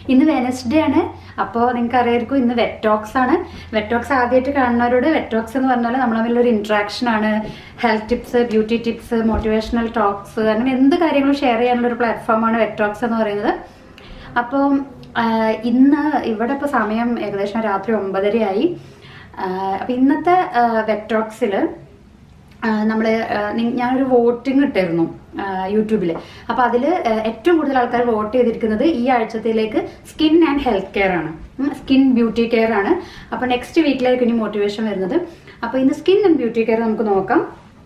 ഇന്ന് വെനസ്ഡേ ആണ് അപ്പോൾ നിങ്ങൾക്ക് അറിയായിരിക്കും ഇന്ന് വെറ്റോക്സ് ആണ് വെറ്റോക്സ് ആദ്യമായിട്ട് കാണുന്നവരോട് വെറ്റോക്സ് എന്ന് പറഞ്ഞാൽ നമ്മൾ തമ്മിലൊരു ഇൻട്രാക്ഷൻ ആണ് health tips beauty tips motivational talks അങ്ങനെ എന്ത് കാര്യങ്ങളും ഷെയർ ചെയ്യാനുള്ള ഒരു പ്ലാറ്റ്ഫോമാണ് വെറ്റോക്സ് എന്ന് പറയുന്നത് അപ്പോൾ ഇന്ന് ഇവിടെ ഇപ്പോൾ സമയം ഏകദേശം രാത്രി ഒമ്പതരയായി അപ്പോൾ ഇന്നത്തെ വെറ്റോക്സിൽ നമ്മൾ ഞാനൊരു വോട്ടിംഗ് ഇട്ടായിരുന്നു യൂട്യൂബിൽ അപ്പോൾ അതിൽ ഏറ്റവും കൂടുതൽ ആൾക്കാർ വോട്ട് ചെയ്തിരിക്കുന്നത് ഈ ആഴ്ചത്തിലേക്ക് സ്കിൻ ആൻഡ് ഹെൽത്ത് കെയർ ആണ് സ്കിൻ ബ്യൂട്ടി കെയർ ആണ് അപ്പോൾ നെക്സ്റ്റ് വീക്കിലായിരിക്കും ഇനി മോട്ടിവേഷൻ വരുന്നത് അപ്പോൾ ഇന്ന് സ്കിൻ ആൻഡ് ബ്യൂട്ടി കെയർ നമുക്ക് നോക്കാം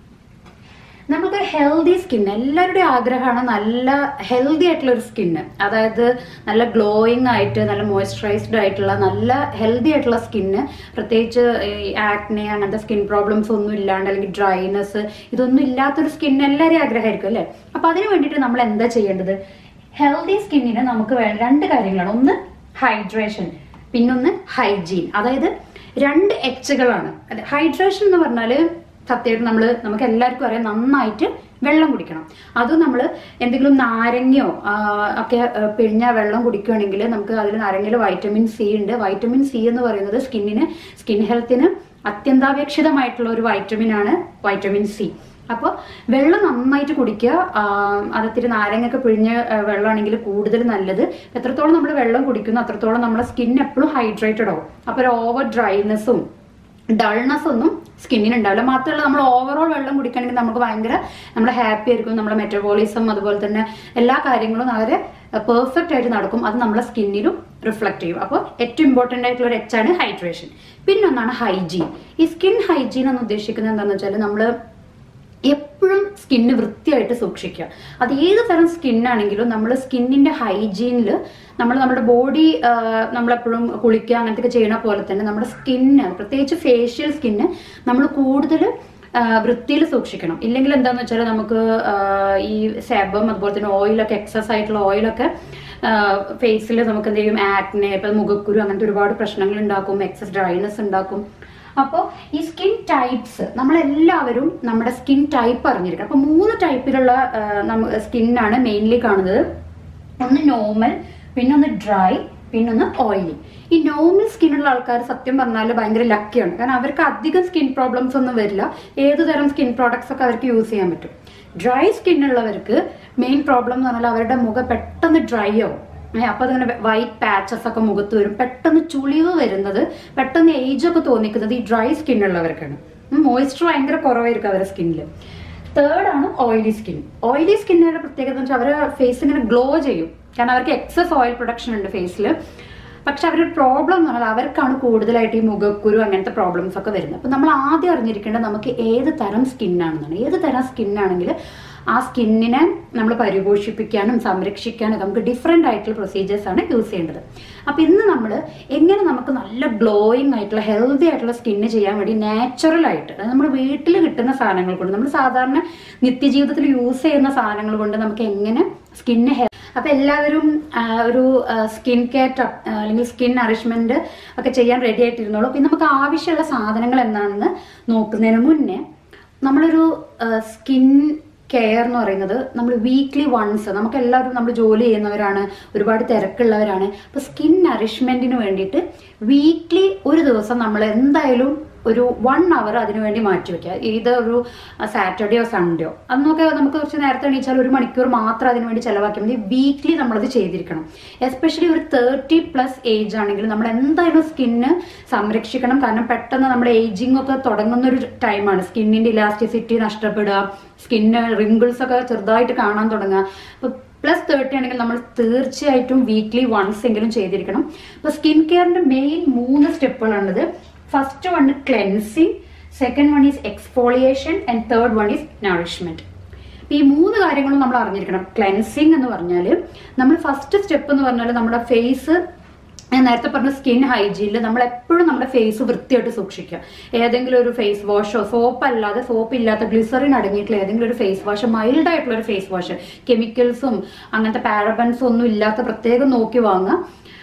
നമുക്ക് ഹെൽത്തി സ്കിൻ എല്ലാവരുടെയും ആഗ്രഹമാണ് നല്ല ഹെൽത്തി ആയിട്ടുള്ള ഒരു സ്കിന്ന് അതായത് നല്ല ഗ്ലോയിങ് ആയിട്ട് നല്ല മോയ്സ്ചറൈസ്ഡ് ആയിട്ടുള്ള നല്ല ഹെൽത്തി ആയിട്ടുള്ള സ്കിന്ന് പ്രത്യേകിച്ച് ആക്നെ അങ്ങനത്തെ സ്കിൻ പ്രോബ്ലംസ് ഒന്നും ഇല്ലാണ്ട് അല്ലെങ്കിൽ ഡ്രൈനെസ് ഇതൊന്നും ഇല്ലാത്തൊരു സ്കിൻ എല്ലാവരെയും ആഗ്രഹമായിരിക്കും അല്ലേ അപ്പൊ അതിന് വേണ്ടിയിട്ട് നമ്മൾ എന്താ ചെയ്യേണ്ടത് ഹെൽത്തി സ്കിന്നിന് നമുക്ക് വേണ്ട രണ്ട് കാര്യങ്ങളാണ് ഒന്ന് ഹൈഡ്രേഷൻ പിന്നൊന്ന് ഹൈജീൻ അതായത് രണ്ട് എച്ചുകളാണ് അല്ലെ ഹൈഡ്രേഷൻ എന്ന് പറഞ്ഞാൽ സത്യമായിട്ട് നമ്മൾ നമുക്ക് എല്ലാവർക്കും അറിയാം നന്നായിട്ട് വെള്ളം കുടിക്കണം അത് നമ്മൾ എന്തെങ്കിലും നാരങ്ങയോ ഒക്കെ പിഴിഞ്ഞ വെള്ളം കുടിക്കുകയാണെങ്കിൽ നമുക്ക് അതിൽ നാരങ്ങയിൽ വൈറ്റമിൻ സി ഉണ്ട് വൈറ്റമിൻ സി എന്ന് പറയുന്നത് സ്കിന്നിന് സ്കിൻ ഹെൽത്തിന് അത്യന്താപേക്ഷിതമായിട്ടുള്ള ഒരു വൈറ്റമിൻ ആണ് വൈറ്റമിൻ സി അപ്പോൾ വെള്ളം നന്നായിട്ട് കുടിക്കുക അതിത്തിരി നാരങ്ങയൊക്കെ പിഴിഞ്ഞ വെള്ളമാണെങ്കിൽ കൂടുതൽ നല്ലത് എത്രത്തോളം നമ്മൾ വെള്ളം കുടിക്കുന്നു അത്രത്തോളം നമ്മുടെ സ്കിൻ എപ്പോഴും ഹൈഡ്രേറ്റഡ് ആവും അപ്പോൾ ഒരു ഓവർ ഡ്രൈനെസ്സും ഡൾനെസ് ഒന്നും സ്കിന്നിന് ഉണ്ടാവില്ല മാത്രമല്ല നമ്മൾ ഓവറോൾ വെള്ളം കുടിക്കണമെങ്കിൽ നമുക്ക് ഭയങ്കര നമ്മൾ ഹാപ്പി ആയിരിക്കും നമ്മുടെ മെറ്റബോളിസം അതുപോലെ തന്നെ എല്ലാ കാര്യങ്ങളും വളരെ പെർഫെക്റ്റ് ആയിട്ട് നടക്കും അത് നമ്മുടെ സ്കിന്നിലും റിഫ്ലക്ട് ചെയ്യും അപ്പോൾ ഏറ്റവും ഇമ്പോർട്ടൻ്റ് ആയിട്ടുള്ള ഒരു എച്ചാണ് ഹൈഡ്രേഷൻ പിന്നൊന്നാണ് ഹൈജീൻ ഈ സ്കിൻ ഹൈജീൻ എന്ന് ഉദ്ദേശിക്കുന്നത് എന്താണെന്ന് വെച്ചാൽ നമ്മൾ എപ്പോഴും സ്കിന്ന് വൃത്തിയായിട്ട് സൂക്ഷിക്കുക അത് ഏത് തരം സ്കിന്നാണെങ്കിലും നമ്മൾ സ്കിന്നിന്റെ ഹൈജീനിൽ നമ്മൾ നമ്മുടെ ബോഡി നമ്മളെപ്പോഴും കുളിക്കുക അങ്ങനത്തെ ചെയ്യണ പോലെ തന്നെ നമ്മുടെ സ്കിന്ന് പ്രത്യേകിച്ച് ഫേഷ്യൽ സ്കിന്ന് നമ്മൾ കൂടുതൽ വൃത്തിയിൽ സൂക്ഷിക്കണം ഇല്ലെങ്കിൽ എന്താണെന്ന് വെച്ചാൽ നമുക്ക് ഈ സെബം അതുപോലെ തന്നെ ഓയിലൊക്കെ എക്സസ് ആയിട്ടുള്ള ഓയിലൊക്കെ ഫേസിൽ നമുക്ക് എന്ത് ചെയ്യും ആക്നെ ഇപ്പം മുഖക്കുരു അങ്ങനത്തെ ഒരുപാട് പ്രശ്നങ്ങൾ ഉണ്ടാക്കും എക്സസ് ഡ്രൈനെസ് ഉണ്ടാക്കും അപ്പോൾ ഈ സ്കിൻ ടൈപ്സ് നമ്മളെല്ലാവരും നമ്മുടെ സ്കിൻ ടൈപ്പ് അറിഞ്ഞിരിക്കണം അപ്പോൾ മൂന്ന് ടൈപ്പിലുള്ള സ്കിന്നാണ് മെയിൻലി കാണുന്നത് ഒന്ന് നോർമൽ പിന്നൊന്ന് ഡ്രൈ പിന്നൊന്ന് ഓയിലി ഈ നോർമൽ സ്കിന്നുള്ള ആൾക്കാർ സത്യം പറഞ്ഞാൽ ഭയങ്കര ലക്കിയാണ് കാരണം അവർക്ക് അധികം സ്കിൻ പ്രോബ്ലംസ് ഒന്നും വരില്ല ഏത് തരം സ്കിൻ പ്രോഡക്ട്സ് ഒക്കെ അവർക്ക് യൂസ് ചെയ്യാൻ പറ്റും ഡ്രൈ സ്കിന്നുള്ളവർക്ക് മെയിൻ പ്രോബ്ലം എന്ന് പറഞ്ഞാൽ അവരുടെ മുഖം പെട്ടെന്ന് ഡ്രൈ ആവും അപ്പൊ അതിങ്ങനെ വൈറ്റ് പാച്ചസ് ഒക്കെ മുഖത്ത് വരും പെട്ടെന്ന് ചുളിവ് വരുന്നത് പെട്ടെന്ന് ഏജ് ഒക്കെ തോന്നിക്കുന്നത് ഈ ഡ്രൈ സ്കിൻ ഉള്ളവർക്കാണ് മോയ്സ്ചർ ഭയങ്കര കുറവായിരിക്കും അവരുടെ സ്കിന്നിൽ തേർഡ് ആണ് ഓയിലി സ്കിൻ ഓയിലി സ്കിന്നിന്റെ പ്രത്യേകത എന്ന് വെച്ചാൽ അവരുടെ ഫേസ് ഇങ്ങനെ ഗ്ലോ ചെയ്യും കാരണം അവർക്ക് എക്സസ് ഓയിൽ പ്രൊഡക്ഷൻ ഉണ്ട് ഫേസിൽ പക്ഷെ അവരുടെ പ്രോബ്ലം എന്ന് പറഞ്ഞാൽ അവർക്കാണ് കൂടുതലായിട്ട് ഈ മുഖക്കുരു അങ്ങനത്തെ പ്രോബ്ലംസ് ഒക്കെ വരുന്നത് അപ്പം നമ്മൾ ആദ്യം അറിഞ്ഞിരിക്കേണ്ടത് നമുക്ക് ഏത് തരം സ്കിന്നാണെന്നാണ് ഏത് തരം സ്കിന്നാണെങ്കിൽ ആ സ്കിന്നിനെ നമ്മൾ പരിപോഷിപ്പിക്കാനും സംരക്ഷിക്കാനും നമുക്ക് ഡിഫറെൻ്റ് ആയിട്ടുള്ള പ്രൊസീജിയേഴ്സ് ആണ് യൂസ് ചെയ്യേണ്ടത് അപ്പം ഇന്ന് നമ്മൾ എങ്ങനെ നമുക്ക് നല്ല ഗ്ലോയിങ് ആയിട്ടുള്ള ഹെൽത്തി ആയിട്ടുള്ള സ്കിന്ന് ചെയ്യാൻ വേണ്ടി നാച്ചുറൽ ആയിട്ട് അതായത് നമ്മുടെ വീട്ടിൽ കിട്ടുന്ന സാധനങ്ങൾ കൊണ്ട് നമ്മൾ സാധാരണ നിത്യജീവിതത്തിൽ യൂസ് ചെയ്യുന്ന സാധനങ്ങൾ കൊണ്ട് നമുക്ക് എങ്ങനെ സ്കിന്ന് ഹെൽ അപ്പൊ എല്ലാവരും ഒരു സ്കിൻ കെയർ അല്ലെങ്കിൽ സ്കിൻ നറിഷ്മെന്റ് ഒക്കെ ചെയ്യാൻ റെഡി ആയിട്ടിരുന്നോളൂ പിന്നെ നമുക്ക് ആവശ്യമുള്ള സാധനങ്ങൾ എന്താണെന്ന് നോക്കുന്നതിന് മുന്നേ നമ്മളൊരു സ്കിൻ കെയർ എന്ന് പറയുന്നത് നമ്മൾ വീക്ക്ലി വൺസ് നമുക്ക് എല്ലാവരും നമ്മൾ ജോലി ചെയ്യുന്നവരാണ് ഒരുപാട് തിരക്കുള്ളവരാണ് അപ്പോൾ സ്കിൻ നറിഷ്മെന്റിന് വേണ്ടിയിട്ട് വീക്ക്ലി ഒരു ദിവസം നമ്മൾ എന്തായാലും ഒരു വൺ അവർ അതിനു വേണ്ടി മാറ്റി വെക്കുക ഇത് ഒരു സാറ്റർഡേയോ സൺഡേയോ അന്നൊക്കെ നമുക്ക് കുറച്ച് നേരത്തെ എണീച്ചാൽ ഒരു മണിക്കൂർ മാത്രം അതിനു വേണ്ടി ചിലവാക്കിയാൽ മതി വീക്ക്ലി നമ്മളത് ചെയ്തിരിക്കണം എസ്പെഷ്യലി ഒരു തേർട്ടി പ്ലസ് ഏജ് ആണെങ്കിൽ നമ്മൾ എന്തായാലും സ്കിന്ന് സംരക്ഷിക്കണം കാരണം പെട്ടെന്ന് നമ്മുടെ ഏജിങ് ഒക്കെ തുടങ്ങുന്ന ഒരു ടൈമാണ് സ്കിന്നിന്റെ ഇലാസ്റ്റിസിറ്റി നഷ്ടപ്പെടുക സ്കിന്ന് റിങ്കിൾസ് ഒക്കെ ചെറുതായിട്ട് കാണാൻ തുടങ്ങുക അപ്പോൾ പ്ലസ് തേർട്ടി ആണെങ്കിൽ നമ്മൾ തീർച്ചയായിട്ടും വീക്ക്ലി വൺസ് എങ്കിലും ചെയ്തിരിക്കണം അപ്പോൾ സ്കിൻ കെയറിന്റെ മെയിൻ മൂന്ന് സ്റ്റെപ്പുകളാണുള്ളത് first one cleansing second one is exfoliation and third one is nourishment ഈ മൂന്ന് കാര്യങ്ങളും നമ്മൾ അറിഞ്ഞിരിക്കണം ക്ലെൻസിങ് എന്ന് പറഞ്ഞാൽ നമ്മൾ ഫസ്റ്റ് സ്റ്റെപ്പ് എന്ന് പറഞ്ഞാൽ നമ്മുടെ ഫേസ് ഞാൻ നേരത്തെ പറഞ്ഞ സ്കിൻ ഹൈജീനിൽ നമ്മൾ എപ്പോഴും നമ്മുടെ ഫേസ് വൃത്തിയായിട്ട് സൂക്ഷിക്കുക ഏതെങ്കിലും ഒരു ഫേസ് വാഷോ സോപ്പ് അല്ലാതെ സോപ്പ് ഇല്ലാത്ത ഗ്ലിസറിൻ അടങ്ങിയിട്ടുള്ള ഏതെങ്കിലും ഒരു ഫേസ് വാഷ് മൈൽഡ് ആയിട്ടുള്ള ഒരു ഫേസ് വാഷ് കെമിക്കൽസും അങ്ങനത്തെ പാരബൻസും ഒന്നും ഇല്ലാത്ത പ്രത്യേകം നോക്കി വാങ്ങുക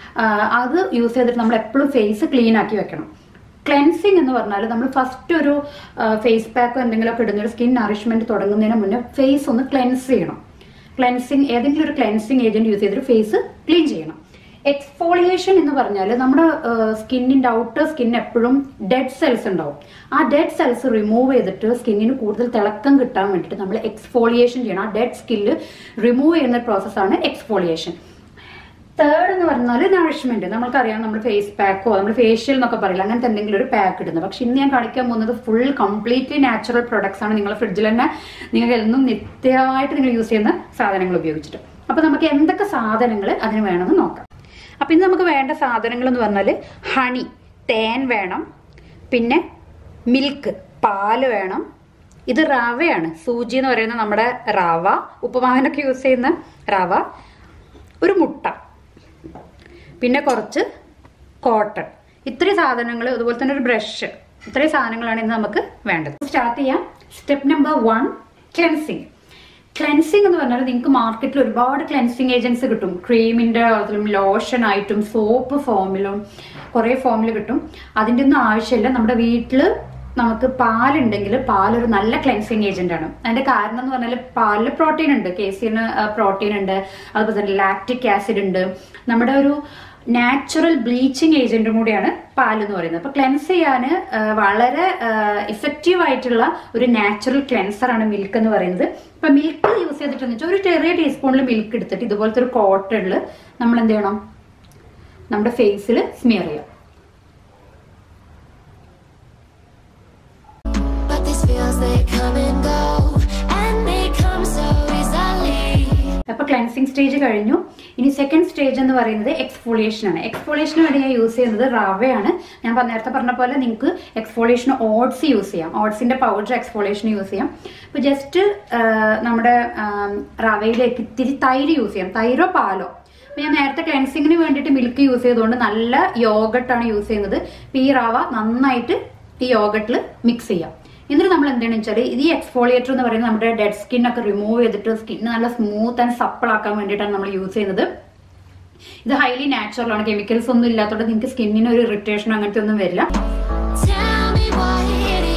അത് യൂസ് ചെയ്തിട്ട് നമ്മൾ എപ്പോഴും ഫേസ് ക്ലീൻ ആക്കി വെക്കണം ക്ലെൻസിങ് എന്ന് പറഞ്ഞാൽ നമ്മൾ ഫസ്റ്റ് ഒരു ഫേസ് പാക്കോ എന്തെങ്കിലുമൊക്കെ ഇടുന്ന ഒരു സ്കിൻ നറിഷ്മെന്റ് തുടങ്ങുന്നതിന് മുന്നേ ഫേസ് ഒന്ന് ക്ലെൻസ് ചെയ്യണം ക്ലെൻസിങ് ഏതെങ്കിലും ഒരു ക്ലെൻസിങ് ഏജന്റ് യൂസ് ചെയ്തിട്ട് ഫേസ് ക്ലീൻ ചെയ്യണം എക്സ്ഫോളിയേഷൻ എന്ന് പറഞ്ഞാൽ നമ്മുടെ സ്കിന്നിന്റെ ഔട്ടർ സ്കിൻ എപ്പോഴും ഡെഡ് സെൽസ് ഉണ്ടാവും ആ ഡെഡ് സെൽസ് റിമൂവ് ചെയ്തിട്ട് സ്കിന്നിന് കൂടുതൽ തിളക്കം കിട്ടാൻ വേണ്ടിയിട്ട് നമ്മൾ എക്സ്ഫോളിയേഷൻ ചെയ്യണം ആ ഡെഡ് സ്കില്ല് റിമൂവ് ചെയ്യുന്ന പ്രോസസ്സാണ് എക്സ്ഫോളിയേഷൻ തേർഡ് എന്ന് പറഞ്ഞാൽ നറിഷ്മെന്റ് നമ്മൾക്കറിയാം നമ്മൾ ഫേസ് പാക്കോ നമ്മൾ ഫേഷ്യൽ എന്നൊക്കെ പറയില്ല അങ്ങനത്തെ എന്തെങ്കിലും ഒരു പാക്ക് ഇടുന്നത് പക്ഷെ ഇന്ന് ഞാൻ കാണിക്കാൻ പോകുന്നത് ഫുൾ കംപ്ലീറ്റ്ലി നാച്ചുറൽ പ്രൊഡക്ട്സ് ആണ് നിങ്ങളുടെ ഫ്രിഡ്ജിൽ തന്നെ നിങ്ങൾക്ക് എന്നും നിത്യമായിട്ട് നിങ്ങൾ യൂസ് ചെയ്യുന്ന സാധനങ്ങൾ ഉപയോഗിച്ചിട്ട് അപ്പൊ നമുക്ക് എന്തൊക്കെ സാധനങ്ങൾ അതിന് വേണമെന്ന് നോക്കാം അപ്പൊ ഇന്ന് നമുക്ക് വേണ്ട സാധനങ്ങൾ എന്ന് പറഞ്ഞാൽ ഹണി തേൻ വേണം പിന്നെ മിൽക്ക് പാല് വേണം ഇത് റവയാണ് സൂചി എന്ന് പറയുന്ന നമ്മുടെ റവ ഉപ്പുമാവിനൊക്കെ യൂസ് ചെയ്യുന്ന റവ ഒരു മുട്ട പിന്നെ കുറച്ച് കോട്ടൺ ഇത്രയും സാധനങ്ങൾ അതുപോലെ തന്നെ ഒരു ബ്രഷ് ഇത്രയും സാധനങ്ങളാണ് ഇന്ന് നമുക്ക് വേണ്ടത് സ്റ്റാർട്ട് ചെയ്യാം step number one cleansing cleansing എന്ന് പറഞ്ഞാൽ നിങ്ങൾക്ക് മാർക്കറ്റിൽ ഒരുപാട് ക്ലെൻസിങ് ഏജൻസ് കിട്ടും ക്രീമിന്റെ അതിലും ലോഷൻ ആയിട്ടും സോപ്പ് ഫോമിലും കുറേ ഫോമിൽ കിട്ടും അതിൻ്റെ ഒന്നും ആവശ്യമില്ല നമ്മുടെ വീട്ടിൽ നമുക്ക് പാലുണ്ടെങ്കിൽ പാലൊരു നല്ല ക്ലെൻസിങ് ഏജന്റ് ആണ് അതിന്റെ കാരണം എന്ന് പറഞ്ഞാൽ പാലിൽ പ്രോട്ടീൻ ഉണ്ട് കേസിന് പ്രോട്ടീൻ ഉണ്ട് അതുപോലെ തന്നെ ലാക്റ്റിക് ആസിഡ് ഉണ്ട് നമ്മുടെ ഒരു നാച്ചുറൽ ബ്ലീച്ചിങ് ഏജന്റും കൂടിയാണ് പാൽ എന്ന് പറയുന്നത് അപ്പൊ ക്ലെൻസ് ചെയ്യാൻ വളരെ ഇഫക്റ്റീവ് ആയിട്ടുള്ള ഒരു നാച്ചുറൽ ക്ലെൻസർ ആണ് മിൽക്ക് എന്ന് പറയുന്നത് ഇപ്പൊ മിൽക്ക് യൂസ് ചെയ്തിട്ടെന്ന് വെച്ചാൽ ഒരു ചെറിയ ടീസ്പൂണിൽ മിൽക്ക് എടുത്തിട്ട് ഇതുപോലത്തെ ഒരു കോട്ടണിൽ നമ്മൾ എന്ത് ചെയ്യണം നമ്മുടെ ഫേസിൽ സ്മിയർ ചെയ്യാം But these feels they come and go, and they come so easily. അപ്പൊ ക്ലെൻസിങ് സ്റ്റേജ് കഴിഞ്ഞു ഇനി സെക്കൻഡ് സ്റ്റേജ് എന്ന് പറയുന്നത് എക്സ്ഫോളിയേഷൻ ആണ് എക്സ്ഫോളിയേഷന് വേണ്ടി ഞാൻ യൂസ് ചെയ്യുന്നത് റവയാണ് ഞാൻ പ- നേരത്തെ പറഞ്ഞ പോലെ നിങ്ങൾക്ക് എക്സ്ഫോളിയേഷൻ ഓട്സ് യൂസ് ചെയ്യാം ഓട്സിന്റെ പൗഡർ എക്സ്ഫോളിയേഷൻ യൂസ് ചെയ്യാം ഇപ്പൊ ജസ്റ്റ് നമ്മുടെ ആം, റവയിലേക്ക് ഇത്തിരി തൈര് യൂസ് ചെയ്യാം തൈരോ പാലോ അപ്പൊ ഞാൻ നേരത്തെ ക്ലെൻസിങ്ങിന് വേണ്ടിയിട്ട് മിൽക്ക് യൂസ് ചെയ്തുകൊണ്ട് നല്ല യോഗട്ടാണ് യൂസ് ചെയ്യുന്നത് അപ്പൊ ഈ റവ നന്നായിട്ട് ഈ യോഗട്ടിൽ മിക്സ് ചെയ്യാം എന്നിട്ട് നമ്മൾ എന്താണെന്ന് വെച്ചാൽ ഇത് ഈ എക്സ്ഫോളിയേറ്റർ എന്ന് പറയുന്നത് നമ്മുടെ ഡെഡ് സ്കിൻ ഒക്കെ റിമൂവ് ചെയ്തിട്ട് സ്കിൻ നല്ല സ്മൂത്ത് ആൻഡ് സപ്പിൾ ആക്കാൻ വേണ്ടിയിട്ടാണ് നമ്മൾ യൂസ് ചെയ്യുന്നത് ഇത് ഹൈലി നാച്ചുറൽ ആണ് കെമിക്കൽസ് ഒന്നും ഇല്ലാത്തതുകൊണ്ട് നിങ്ങൾക്ക് സ്കിന്നിന് ഒരു ഇറിറ്റേഷൻ അങ്ങനത്തെ ഒന്നും വരില്ല Tell me what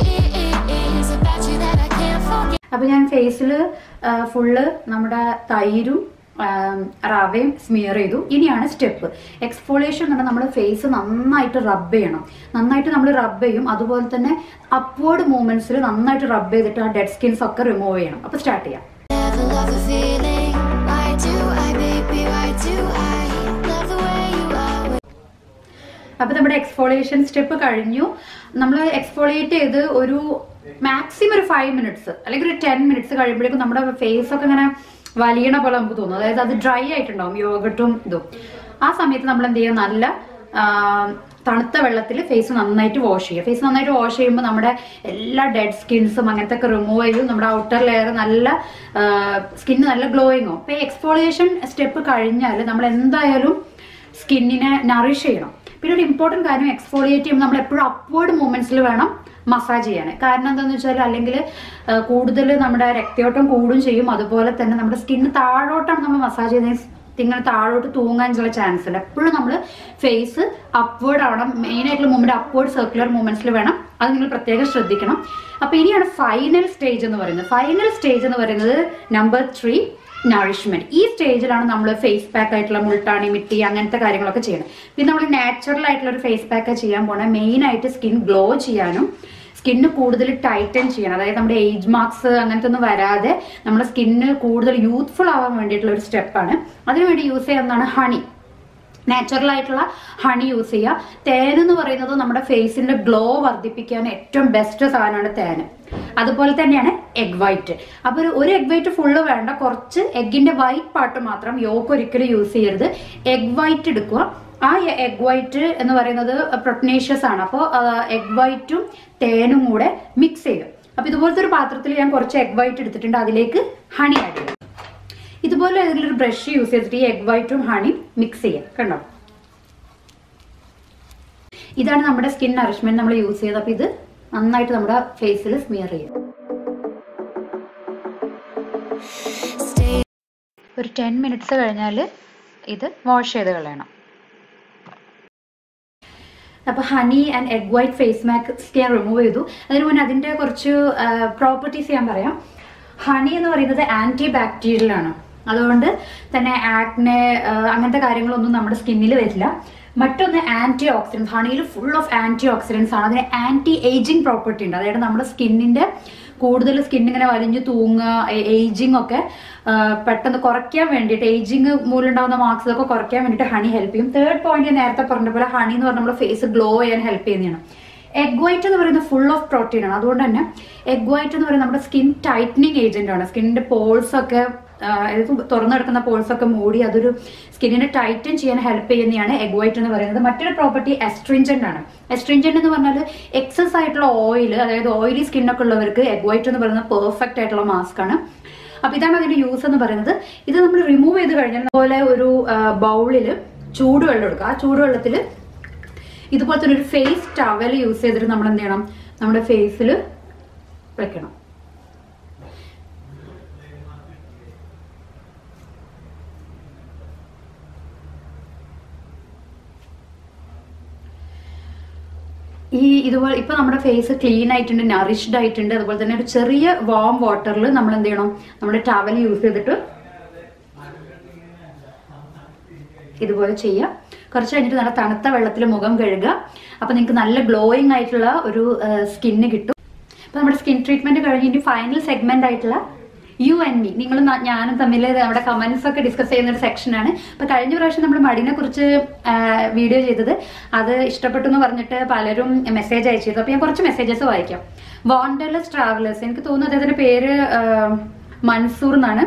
it is about you that I can't forget. അപ്പൊ ഞാൻ ഫേസിൽ ഫുള്ള് നമ്മുടെ തൈരും ആം, റവയും സ്മിയർ ചെയ്തു ഇനിയാണ് സ്റ്റെപ്പ് എക്സ്ഫോളിയേഷൻ എന്ന് പറഞ്ഞാൽ നമ്മൾ ഫേസ് നന്നായിട്ട് റബ്ബ് ചെയ്യണം നന്നായിട്ട് നമ്മൾ റബ്ബ് ചെയ്യും അതുപോലെ തന്നെ അപ്വേർഡ് മൂവ്മെന്റ്സിൽ നന്നായിട്ട് റബ്ബ് ചെയ്തിട്ട് ആ ഡെഡ് സ്കിൻസ് ഒക്കെ റിമൂവ് ചെയ്യണം അപ്പൊ സ്റ്റാർട്ട് ചെയ്യാം Never love the feeling. Why do I, baby? Why do I love the way you are? with അപ്പൊ നമ്മുടെ എക്സ്ഫോളിയേഷൻ സ്റ്റെപ്പ് കഴിഞ്ഞു നമ്മൾ എക്സ്ഫോളിയേറ്റ് ചെയ്ത് ഒരു മാക്സിമം ഒരു ഫൈവ് മിനിറ്റ്സ് അല്ലെങ്കിൽ ഒരു ടെൻ മിനിറ്റ്സ് കഴിയുമ്പോഴേക്കും നമ്മുടെ ഫേസ് ഒക്കെ ഇങ്ങനെ വലിയണ പോലെ നമുക്ക് തോന്നും അതായത് അത് ഡ്രൈ ആയിട്ടുണ്ടാവും യോഗട്ടും ഇതും ആ സമയത്ത് നമ്മൾ എന്ത് ചെയ്യുക നല്ല ആ, തണുത്ത വെള്ളത്തിൽ ഫേസ് നന്നായിട്ട് വാഷ് ചെയ്യുക ഫേസ് നന്നായിട്ട് വാഷ് ചെയ്യുമ്പോൾ നമ്മുടെ എല്ലാ ഡെഡ് സ്കിൻസും അങ്ങനത്തെ ഒക്കെ റിമൂവ് ചെയ്യും നമ്മുടെ ഔട്ടർ ലെയർ നല്ല സ്കിന്ന് നല്ല ഗ്ലോയിങ് ആവും അപ്പൊ എക്സ്ഫോളിയേഷൻ സ്റ്റെപ്പ് കഴിഞ്ഞാൽ നമ്മൾ എന്തായാലും സ്കിന്നിനെ നറിഷ് ചെയ്യണം പിന്നെ ഒരു ഇമ്പോർട്ടന്റ് കാര്യം എക്സ്ഫോളിയേറ്റ് ചെയ്യുമ്പോൾ നമ്മൾ എപ്പോഴും അപ്വേർഡ് മൂവ്മെന്റ്സിൽ വേണം മസാജ് ചെയ്യാൻ കാരണം എന്താണെന്ന് വെച്ചാൽ അല്ലെങ്കിൽ കൂടുതൽ നമ്മുടെ രക്തയോട്ടം കൂടും ചെയ്യും അതുപോലെ തന്നെ നമ്മുടെ സ്കിന്ന് താഴോട്ടാണ് നമ്മൾ മസാജ് ചെയ്യുന്നത് ഇങ്ങനെ താഴോട്ട് തൂങ്ങാൻ ചില ചാൻസ് ഉണ്ട് എപ്പോഴും നമ്മൾ ഫേസ് അപ്വേർഡ് ആവണം മെയിൻ ആയിട്ടുള്ള മൂവ്മെന്റ് അപ്വേർഡ് സർക്കുലർ മൂവ്മെന്റ്സിൽ വേണം അത് നിങ്ങൾ പ്രത്യേകം ശ്രദ്ധിക്കണം അപ്പൊ ഇനിയാണ് ഫൈനൽ സ്റ്റേജ് എന്ന് പറയുന്നത് ഫൈനൽ സ്റ്റേജ് എന്ന് പറയുന്നത് നമ്പർ ത്രീ നറിഷ്മെന്റ് ഈ സ്റ്റേജിലാണ് നമ്മൾ ഫേസ് പാക്ക് ആയിട്ടുള്ള മുൾട്ടാണി മിട്ടി അങ്ങനത്തെ കാര്യങ്ങളൊക്കെ ചെയ്യണം പിന്നെ നമ്മൾ നാച്ചുറൽ ആയിട്ടുള്ള ഒരു ഫേസ് പാക്ക് ചെയ്യാൻ പോണ മെയിൻ ആയിട്ട് സ്കിൻ ഗ്ലോ ചെയ്യാനും സ്കിന്ന് കൂടുതൽ ടൈറ്റൻ ചെയ്യണം അതായത് നമ്മുടെ ഏജ് മാർക്സ് അങ്ങനത്തെ ഒന്നും വരാതെ നമ്മുടെ സ്കിന്ന് കൂടുതൽ യൂത്ത്ഫുൾ ആവാൻ വേണ്ടിയിട്ടുള്ള ഒരു സ്റ്റെപ്പാണ് അതിനുവേണ്ടി യൂസ് ചെയ്യുന്നതാണ് ഹണി നാച്ചുറൽ ആയിട്ടുള്ള ഹണി യൂസ് ചെയ്യുക തേൻ എന്ന് പറയുന്നത് നമ്മുടെ ഫേസിന്റെ ഗ്ലോ വർദ്ധിപ്പിക്കാൻ ഏറ്റവും ബെസ്റ്റ് സാധനമാണ് തേൻ അതുപോലെ തന്നെയാണ് എഗ് വൈറ്റ് അപ്പൊ ഒരു- ഒരു എഗ് വൈറ്റ് ഫുള്ള് വേണ്ട കുറച്ച് എഗിന്റെ വൈറ്റ് പാർട്ട് മാത്രം യോക്ക് ഒരിക്കലും യൂസ് ചെയ്യരുത് എഗ് വൈറ്റ് എടുക്കുക ആ എഗ് വൈറ്റ് എന്ന് പറയുന്നത് പ്രൊട്ടനേഷ്യസ് ആണ് അപ്പോൾ എഗ് വൈറ്റും തേനും കൂടെ മിക്സ് ചെയ്യുക അപ്പൊ ഇതുപോലത്തെ ഒരു പാത്രത്തിൽ ഞാൻ കുറച്ച് എഗ് വൈറ്റ് എടുത്തിട്ടുണ്ട് അതിലേക്ക് ഹണി ആഡ് ചെയ്യും ഇതുപോലെ ഏതെങ്കിലും ഒരു ബ്രഷ് യൂസ് ചെയ്തിട്ട് ഈ എഗ് വൈറ്റും ഹണിയും മിക്സ് ചെയ്യാം കണ്ടോ ഇതാണ് നമ്മുടെ സ്കിൻ നറിഷ്മെന്റ് നമ്മൾ യൂസ് ചെയ്തത് അപ്പൊ ഇത് നന്നായിട്ട് നമ്മുടെ ഫേസിൽ സ്മിയർ ചെയ്യും Stay ഒരു ടെൻ മിനിറ്റ്സ് കഴിഞ്ഞാൽ ഇത് വാഷ് ചെയ്ത് കളയണം അപ്പോൾ honey and egg white face mask ഞാൻ റിമൂവ് ചെയ്തു അതിന് മുന്നേ അതിൻ്റെ കുറച്ച് പ്രോപ്പർട്ടീസ് ഞാൻ പറയാം ഹണി എന്ന് പറയുന്നത് ആൻറ്റി ബാക്ടീരിയൽ ആണ് അതുകൊണ്ട് തന്നെ ആക്നെ അങ്ങനത്തെ കാര്യങ്ങളൊന്നും നമ്മുടെ സ്കിന്നിൽ വരില്ല മറ്റൊന്ന് ആന്റി ഓക്സിഡൻസ് ഹണിയിൽ ഫുൾ ഓഫ് ആന്റി ഓക്സിഡൻസ് ആണ് അതിന് ആന്റി ഏജിങ് പ്രോപ്പർട്ടി ഉണ്ട് അതായത് നമ്മുടെ സ്കിന്നിന്റെ കൂടുതൽ സ്കിൻ ഇങ്ങനെ വലിഞ്ഞു തൂങ്ങുക ഏജിങ് ഒക്കെ ആ, പെട്ടെന്ന് കുറയ്ക്കാൻ വേണ്ടിയിട്ട് ഏജിങ് മൂലം ഉണ്ടാകുന്ന മാർക്സ് ഒക്കെ കുറയ്ക്കാൻ വേണ്ടിയിട്ട് ഹണി ഹെൽപ്പ് ചെയ്യും തേർഡ് പോയിന്റ് നേരത്തെ പറഞ്ഞ പോലെ ഹണി എന്ന് പറഞ്ഞാൽ നമ്മുടെ ഫേസ് ഗ്ലോ ചെയ്യാൻ ഹെൽപ്പ് ചെയ്യുന്നതാണ് എഗ് വൈറ്റ് എന്ന് പറയുന്നത് ഫുൾ ഓഫ് പ്രോട്ടീൻ ആണ് അതുകൊണ്ട് തന്നെ എഗ് വൈറ്റ് എന്ന് പറയുന്നത് നമ്മുടെ സ്കിൻ ടൈറ്റനിങ് ഏജന്റ് ആണ് സ്കിന്നിന്റെ പോൾസ് ഒക്കെ അതായത് തുറന്നു കിടക്കുന്ന പോൾസ് ഒക്കെ മൂടി അതൊരു സ്കിന്നിനെ ടൈറ്റൻ ചെയ്യാൻ ഹെൽപ്പ് ചെയ്യുന്നതാണ് എഗ് വൈറ്റ് എന്ന് പറയുന്നത് മറ്റൊരു പ്രോപ്പർട്ടി എസ്ട്രിഞ്ചന്റ് ആണ് എസ്ട്രിഞ്ചന്റ് എന്ന് പറഞ്ഞാൽ എക്സസ് ആയിട്ടുള്ള ഓയിൽ അതായത് ഓയിലി സ്കിന്നൊക്കെ ഉള്ളവർക്ക് എഗ് വൈറ്റ് എന്ന് പറയുന്നത് പെർഫെക്റ്റ് ആയിട്ടുള്ള മാസ്ക് ആണ് അപ്പൊ ഇതാണ് അതിന്റെ യൂസ് എന്ന് പറയുന്നത് ഇത് നമ്മൾ റിമൂവ് ചെയ്ത് കഴിഞ്ഞാൽ അതുപോലെ ഒരു ബൗളിൽ ചൂടുവെള്ളം എടുക്കുക ആ ചൂടുവെള്ളത്തിൽ ഇതുപോലെ തന്നെ ഒരു ഫേസ് ടവൽ യൂസ് ചെയ്തിട്ട് നമ്മൾ എന്ത് ചെയ്യണം നമ്മുടെ ഫേസിൽ വെക്കണം ഈ ഇതുപോലെ ഇപ്പൊ നമ്മുടെ ഫേസ് ക്ലീൻ ആയിട്ടുണ്ട് നറിഷ്ഡ് ആയിട്ടുണ്ട് അതുപോലെ തന്നെ ഒരു ചെറിയ വാം വാട്ടറിൽ നമ്മൾ എന്ത് ചെയ്യണം നമ്മുടെ ടവൽ യൂസ് ചെയ്തിട്ട് ഇതുപോലെ ചെയ്യുക കുറച്ച് കഴിഞ്ഞിട്ട് നല്ല തണുത്ത വെള്ളത്തിൽ മുഖം കഴുകുക അപ്പൊ നിങ്ങൾക്ക് നല്ല ഗ്ലോയിങ് ആയിട്ടുള്ള ഒരു സ്കിന്ന് കിട്ടും അപ്പൊ നമ്മുടെ സ്കിൻ ട്രീറ്റ്മെന്റ് കഴിഞ്ഞിട്ട് ഫൈനൽ സെഗ്മെന്റ് ആയിട്ടുള്ള യു ആൻഡ് മീ നിങ്ങൾ ഞാനും തമ്മിൽ നമ്മുടെ കമന്റ്സ് ഒക്കെ ഡിസ്കസ് ചെയ്യുന്ന ഒരു സെക്ഷനാണ് അപ്പൊ കഴിഞ്ഞ പ്രാവശ്യം നമ്മൾ മടിനെ കുറിച്ച് വീഡിയോ ചെയ്തത് അത് ഇഷ്ടപ്പെട്ടു എന്ന് പറഞ്ഞിട്ട് പലരും മെസ്സേജ് അയച്ചിരുന്നു അപ്പൊ ഞാൻ കുറച്ച് മെസ്സേജസ് വായിക്കാം വോണ്ടർലെസ് ട്രാവലേഴ്സ് എനിക്ക് തോന്നുന്നു അദ്ദേഹത്തിന്റെ പേര് ആ, മൻസൂർ എന്നാണ്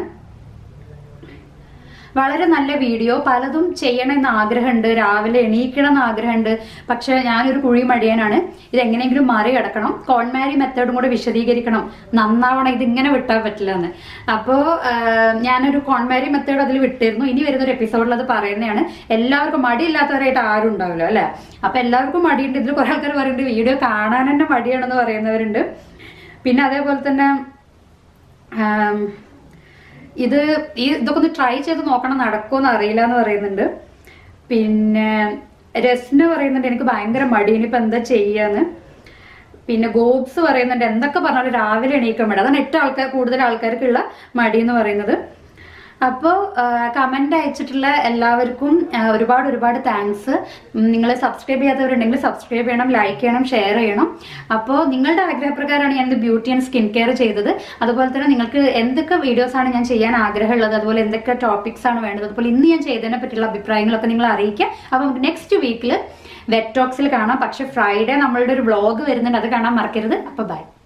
വളരെ നല്ല വീഡിയോ പലതും ചെയ്യണമെന്ന് ആഗ്രഹമുണ്ട് രാവിലെ എണീക്കണം എന്ന് ആഗ്രഹമുണ്ട് പക്ഷെ ഞാനൊരു കുഴി മടിയനാണ് ഇത് എങ്ങനെയെങ്കിലും മറികടക്കണം കോൺമാരി മെത്തേഡും കൂടെ വിശദീകരിക്കണം നന്നാവണം ഇതിങ്ങനെ വിട്ടാൻ പറ്റില്ല എന്ന് അപ്പോൾ ഞാനൊരു കോൺമാരി മെത്തേഡ് അതിൽ വിട്ടിരുന്നു ഇനി വരുന്ന ഒരു എപ്പിസോഡിൽ അത് പറയുന്നതാണ് എല്ലാവർക്കും മടിയില്ലാത്തവരായിട്ട് ആരും ഉണ്ടാവില്ല അല്ലെ അപ്പൊ എല്ലാവർക്കും മടിയുണ്ട് ഇതിൽ കുറെ ആൾക്കാർ പറയുന്നുണ്ട് വീഡിയോ കാണാൻ തന്നെ മടിയാണെന്ന് പറയുന്നവരുണ്ട് പിന്നെ അതേപോലെ തന്നെ ആം, ഇത് ഈ ഇതൊക്കെ ഒന്ന് ട്രൈ ചെയ്ത് നോക്കണം നടക്കുമെന്ന് അറിയില്ല എന്ന് പറയുന്നുണ്ട് പിന്നെ രസ്ന പറയുന്നുണ്ട് എനിക്ക് ഭയങ്കര മടി ഇനിയിപ്പോ എന്താ ചെയ്യാന്ന് പിന്നെ ഗോബ്സ് പറയുന്നുണ്ട് എന്തൊക്കെ പറഞ്ഞാലും രാവിലെ എണീക്കാൻ വേണ്ടി അതാണ് ഏറ്റവും ആൾക്കാർ കൂടുതൽ ആൾക്കാർക്കുള്ള മടി എന്ന് പറയുന്നത് അപ്പോൾ കമന്റ് അയച്ചിട്ടുള്ള എല്ലാവർക്കും ആ, ഒരുപാട് ഒരുപാട് താങ്ക്സ് നിങ്ങൾ സബ്സ്ക്രൈബ് ചെയ്യാത്തവരുണ്ടെങ്കിൽ സബ്സ്ക്രൈബ് ചെയ്യണം ലൈക്ക് ചെയ്യണം ഷെയർ ചെയ്യണം അപ്പോൾ നിങ്ങളുടെ ആഗ്രഹപ്രകാരമാണ് ഞാൻ ബ്യൂട്ടി ആൻഡ് സ്കിൻ കെയർ ചെയ്തത് അതുപോലെ തന്നെ നിങ്ങൾക്ക് എന്തൊക്കെ വീഡിയോസ് ആണ് ഞാൻ ചെയ്യാൻ ആഗ്രഹമുള്ളത് അതുപോലെ എന്തൊക്കെ ടോപ്പിക്സ് ആണ് വേണ്ടത് അതുപോലെ ഇന്ന് ഞാൻ ചെയ്തതിനെ പറ്റിയുള്ള അഭിപ്രായങ്ങളൊക്കെ നിങ്ങൾ അറിയിക്കുക അപ്പോൾ നമുക്ക് നെക്സ്റ്റ് വീക്കിൽ വെറ്റോക്സിൽ കാണാം പക്ഷെ ഫ്രൈഡേ നമ്മളുടെ ഒരു വ്ളോഗ് വരുന്നുണ്ട് അത് കാണാൻ മറക്കരുത് അപ്പോൾ ബൈ